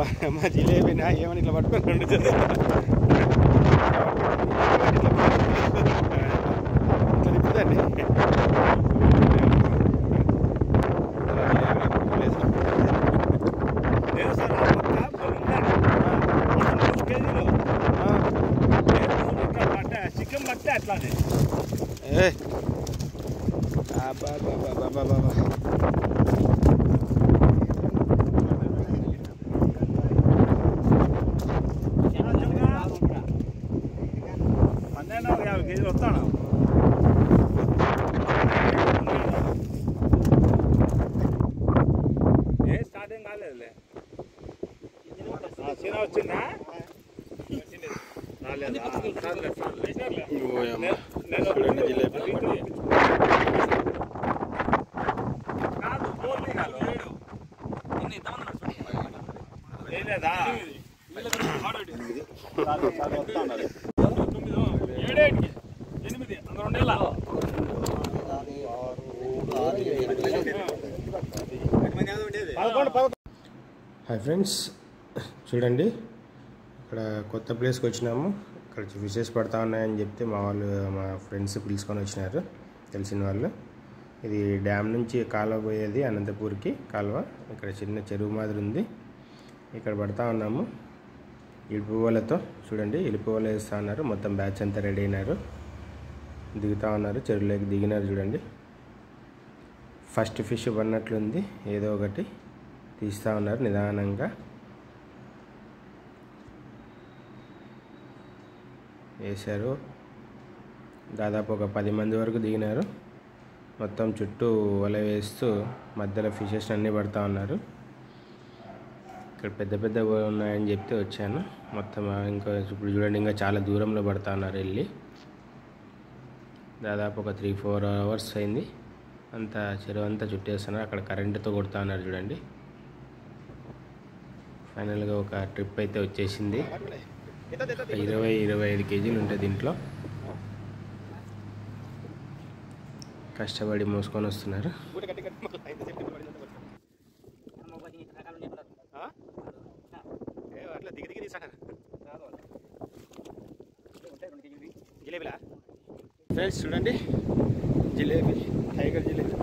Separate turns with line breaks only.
అబ్బా మా జిలేబీ నా ఏమని ఇట్లా పట్టుకొని రెండు చేతులు. ఇట్లా తిప్పుదండి
లేదు సార్ ఆ పక్క బలుందండి. మూడు కేజీలు. లేదు, మూడు ఇట్లా పట్ట చికెన్ పట్టే అట్లానే
ఏ అబ్బా బాబా బాబా బాబా
పన్నెండు ఒక యాభై కేజీలు వస్తాను ఏ స్టార్టింగ్ కాలేదులే చిన్న వచ్చిందా రాలేదా? సర్లే, సర్లే.
ఓయమ్మ.
నేను
చూడండి జిలేబీ.
కాదు, ఓన్లీ కాదు. లేలేదా? చాలు, చాలు, వస్తా ఉన్నారు. పదకొండు పదకొండు
హాయ్ ఫ్రెండ్స్ చూడండి ఇక్కడ కొత్త ప్లేస్కి వచ్చినాము ఇక్కడ ఫిషెస్ పడతా ఉన్నాయని చెప్తే మా వాళ్ళు మా ఫ్రెండ్స్ పిలుచుకొని వచ్చినారు తెలిసిన వాళ్ళు ఇది డ్యామ్ నుంచి కాలువ పోయేది అనంతపూర్కి కాలువ ఇక్కడ చిన్న చెరువు మాదిరి ఉంది ఇక్కడ పడతా ఉన్నాము ఇలుపు వలతో చూడండి ఇలుపు వల వేస్తూ ఉన్నారు మొత్తం బ్యాచ్ అంతా రెడీ అయినారు దిగుతూ ఉన్నారు చెరువులోకి దిగినారు చూడండి ఫస్ట్ ఫిష్ పడినట్లుంది ఏదో ఒకటి తీస్తూ ఉన్నారు నిదానంగా వేశారు దాదాపు ఒక పది మంది వరకు దిగినారు మొత్తం చుట్టూ వల వేస్తూ మధ్యలో ఫిషెస్ అన్నీ పడతా ఉన్నారు ఇక్కడ పెద్ద పెద్ద ఉన్నాయని చెప్తే వచ్చాను మొత్తం ఇంకా ఇప్పుడు చూడండి ఇంకా చాలా దూరంలో పడతా ఉన్నారు వెళ్ళి దాదాపు ఒక త్రీ ఫోర్ అవర్స్ అయింది అంతా చెరువు అంతా చుట్టేస్తున్నారు అక్కడ కరెంటుతో కొడుతా ఉన్నారు చూడండి ఫైనల్గా ఒక ట్రిప్ అయితే వచ్చేసింది ఒక ఇరవై ఇరవై ఐదు కేజీలు ఉంటాయి దీంట్లో కష్టపడి మోసుకొని వస్తున్నారు జిలేబీలా ఫ్రెండ్స్ చూడండి జిలేబీ టైగర్ జిలేబీ